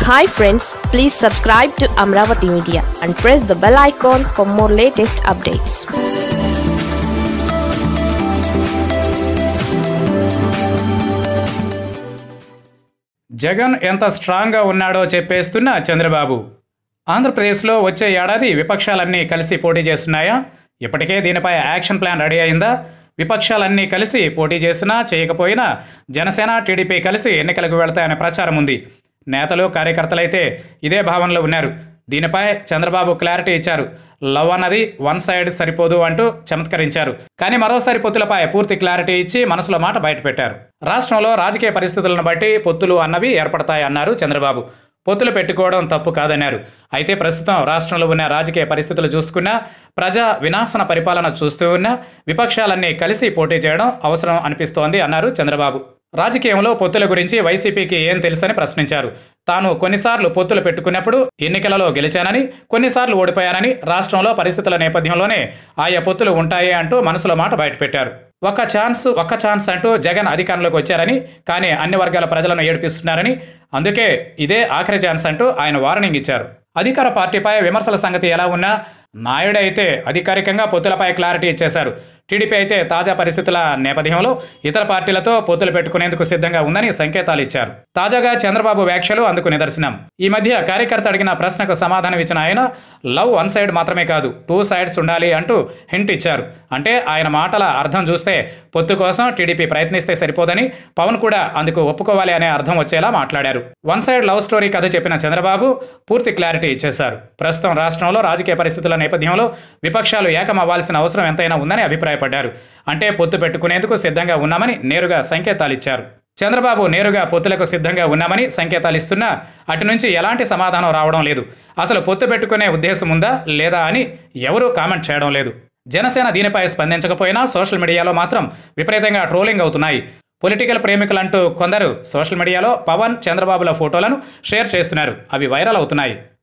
hi friends please subscribe to Amaravati media and press the bell icon for more latest updates Jagan ఎంత స్ట్రాంగ్గా ఉన్నాడో చెప్పేస్తున్న చంద్రబాబు ఆంధ్రప్రదేశ్లో వచ్చే ఏడాది విపక్షాలన్నీ కలిసి పోటీ చేస్తున్నాయా ఇప్పటికే దీనిపై యాక్షన్ ప్లాన్ రెడీ అయిందా విపక్షాలన్నీ కలిసి పోటీ చేసినా చేయకపోయినా జనసేన టీడీపీ కలిసి ఎన్నికలకు వెళ్తాయనే ప్రచారం ఉంది నేతలు కార్యకర్తలైతే ఇదే భావనలో ఉన్నారు దీనిపై చంద్రబాబు క్లారిటీ ఇచ్చారు లవ్ అన్నది వన్ సైడ్ సరిపోదు అంటూ చమత్కరించారు కానీ మరోసారి పొత్తులపై పూర్తి క్లారిటీ ఇచ్చి మనసులో మాట బయటపెట్టారు రాష్ట్రంలో రాజకీయ పరిస్థితులను బట్టి పొత్తులు అన్నవి ఏర్పడతాయన్నారు చంద్రబాబు పొత్తులు పెట్టుకోవడం తప్పు కాదన్నారు అయితే ప్రస్తుతం రాష్ట్రంలో ఉన్న రాజకీయ పరిస్థితులు చూసుకున్నా ప్రజా వినాశన పరిపాలన చూస్తూ ఉన్నా విపక్షాలన్నీ కలిసి పోటీ చేయడం అవసరం అనిపిస్తోంది అన్నారు చంద్రబాబు రాజకీయంలో పొత్తుల గురించి వైసీపీకి ఏం తెలుసని ప్రశ్నించారు తాను కొన్నిసార్లు పొత్తులు పెట్టుకున్నప్పుడు ఎన్నికలలో గెలిచానని కొన్నిసార్లు ఓడిపోయానని రాష్ట్రంలో పరిస్థితుల నేపథ్యంలోనే ఆయా పొత్తులు ఉంటాయి అంటూ మనసులో మాట బయటపెట్టారు ఒక్క ఛాన్స్ ఒక్క ఛాన్స్ అంటూ జగన్ అధికారంలోకి వచ్చారని కానీ అన్ని వర్గాల ప్రజలను ఏడిపిస్తున్నారని అందుకే ఇదే ఆఖరి ఛాన్స్ అంటూ ఆయన వార్నింగ్ ఇచ్చారు అధికార పార్టీపై విమర్శల సంగతి ఎలా ఉన్నా నాయుడు అయితే అధికారికంగా పొత్తులపై క్లారిటీ ఇచ్చేశారు టీడీపీ అయితే తాజా పరిస్థితుల నేపథ్యంలో ఇతర పార్టీలతో పొత్తులు పెట్టుకునేందుకు సిద్ధంగా ఉందని సంకేతాలు ఇచ్చారు తాజాగా చంద్రబాబు వ్యాఖ్యలు అందుకు నిదర్శనం ఈ మధ్య కార్యకర్త అడిగిన ప్రశ్నకు సమాధానం ఇచ్చిన ఆయన లవ్ వన్ సైడ్ మాత్రమే కాదు టూ సైడ్స్ ఉండాలి అంటూ హింట్ ఇచ్చారు అంటే ఆయన మాటల అర్థం చూస్తే పొత్తు కోసం టీడీపీ ప్రయత్నిస్తే సరిపోదని పవన్ కూడా అందుకు ఒప్పుకోవాలి అనే అర్థం వచ్చేలా మాట్లాడారు వన్ సైడ్ లవ్ స్టోరీ కథ చెప్పిన చంద్రబాబు పూర్తి క్లారిటీ ఇచ్చేశారు ప్రస్తుతం రాష్ట్రంలో రాజకీయ పరిస్థితుల నేపథ్యంలో విపక్షాలు ఏకమవ్వాల్సిన అవసరం ఎంతైనా ఉందని అభిప్రాయపడ్డారు అంటే పొత్తు పెట్టుకునేందుకు సిద్ధంగా ఉన్నామని నేరుగా సంకేతాలు ఇచ్చారు చంద్రబాబు నేరుగా పొత్తులకు సిద్ధంగా ఉన్నామని సంకేతాలు ఇస్తున్నా అటు నుంచి ఎలాంటి సమాధానం రావడం లేదు అసలు పొత్తు పెట్టుకునే ఉద్దేశం ఉందా లేదా అని ఎవరూ కామెంట్ చేయడం లేదు జనసేన దీనిపై స్పందించకపోయినా సోషల్ మీడియాలో మాత్రం విపరీతంగా ట్రోలింగ్ అవుతున్నాయి పొలిటికల్ ప్రేమికులంటూ కొందరు సోషల్ మీడియాలో పవన్ చంద్రబాబుల ఫోటోలను షేర్ చేస్తున్నారు అవి వైరల్ అవుతున్నాయి